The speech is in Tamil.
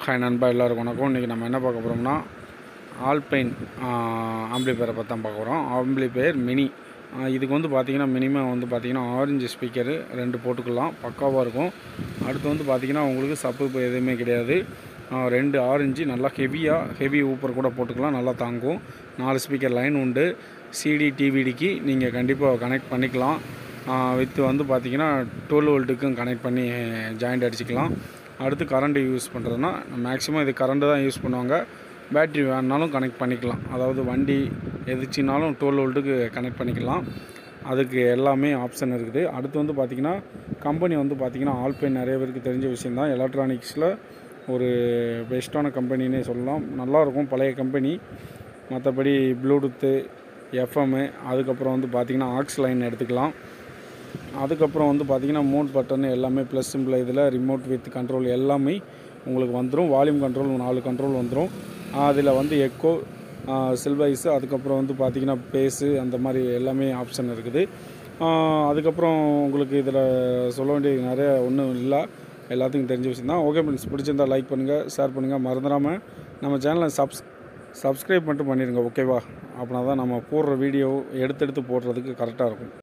ஹாய் நண்பா எல்லாருக்கும் வணக்கம் இன்றைக்கி நம்ம என்ன பார்க்க போகிறோம்னா ஆல்பைன் ஆம்பிளிஃபயரை பற்றி தான் பார்க்க போகிறோம் ஆம்பிளிஃபயர் மினி இதுக்கு வந்து பார்த்திங்கன்னா மினிமம் வந்து பார்த்திங்கன்னா ஆரஞ்சு ஸ்பீக்கரு ரெண்டு போட்டுக்கலாம் பக்காவாக இருக்கும் அடுத்து வந்து பார்த்திங்கன்னா உங்களுக்கு சப்பு இப்போ எதுவுமே கிடையாது ஆ, ரெண்டு ஆரஞ்சு நல்லா ஹெவியாக ஹெவி ஊப்பர் கூட போட்டுக்கலாம் நல்லா தாங்கும் நாலு ஸ்பீக்கர் லைன் உண்டு சிடி டிவிடிக்கு நீங்கள் கண்டிப்பாக கனெக்ட் பண்ணிக்கலாம் வித்து வந்து பார்த்திங்கன்னா டுவெல் வோல்ட்டுக்கும் கனெக்ட் பண்ணி ஜாயிண்ட் அடிச்சுக்கலாம் அடுத்து கரண்ட் யூஸ் பண்ணுறதுனா மேக்ஸிமம் இது கரண்ட்டு தான் யூஸ் பண்ணுவாங்க பேட்ரி வேணுனாலும் கனெக்ட் பண்ணிக்கலாம் அதாவது வண்டி எதிர்ச்சினாலும் டுவெல் வோல்ட்டுக்கு கனெக்ட் பண்ணிக்கலாம் அதுக்கு எல்லாமே ஆப்ஷன் இருக்குது அடுத்து வந்து பார்த்திங்கன்னா கம்பெனி வந்து பார்த்திங்கன்னா ஆல்பைன் நிறைய பேருக்கு தெரிஞ்ச விஷயந்தான் எலக்ட்ரானிக்ஸில் ஒரு பெஸ்ட்டான கம்பெனின்னே சொல்லலாம் நல்லாயிருக்கும் பழைய கம்பெனி மற்றபடி ப்ளூடூத்து எஃப்எம்மு அதுக்கப்புறம் வந்து பார்த்திங்கன்னா ஆக்ஸ் லைன் எடுத்துக்கலாம் அதுக்கப்புறம் வந்து பார்த்திங்கன்னா மோட் பட்டன் எல்லாமே ப்ளஸ் சிம்பிள் இதில் ரிமோட் வித் கண்ட்ரோல் எல்லாமே உங்களுக்கு வந்துடும் வால்யூம் கண்ட்ரோல் நாலு கண்ட்ரோல் வந்துடும் அதில் வந்து எக்கோ சில்வைஸு அதுக்கப்புறம் வந்து பார்த்திங்கன்னா பேஸு அந்த மாதிரி எல்லாமே ஆப்ஷன் இருக்குது ஆஹ் அதுக்கப்புறம் உங்களுக்கு இதில் சொல்ல வேண்டியது நிறைய ஒன்றும் இல்லை எல்லாத்துக்கும் தெரிஞ்ச விஷயம் தான் ஓகே ஃப்ரெண்ட்ஸ் பிடிச்சிருந்தா லைக் பண்ணுங்கள் ஷேர் பண்ணுங்கள் மறந்துடாமல் நம்ம சேனலை சப்ஸ் சப்ஸ்கிரைப் மட்டும் பண்ணிடுங்க ஓகேவா அப்படின்னா தான் நம்ம போடுற வீடியோ எடுத்து எடுத்து போடுறதுக்கு கரெக்டாக இருக்கும்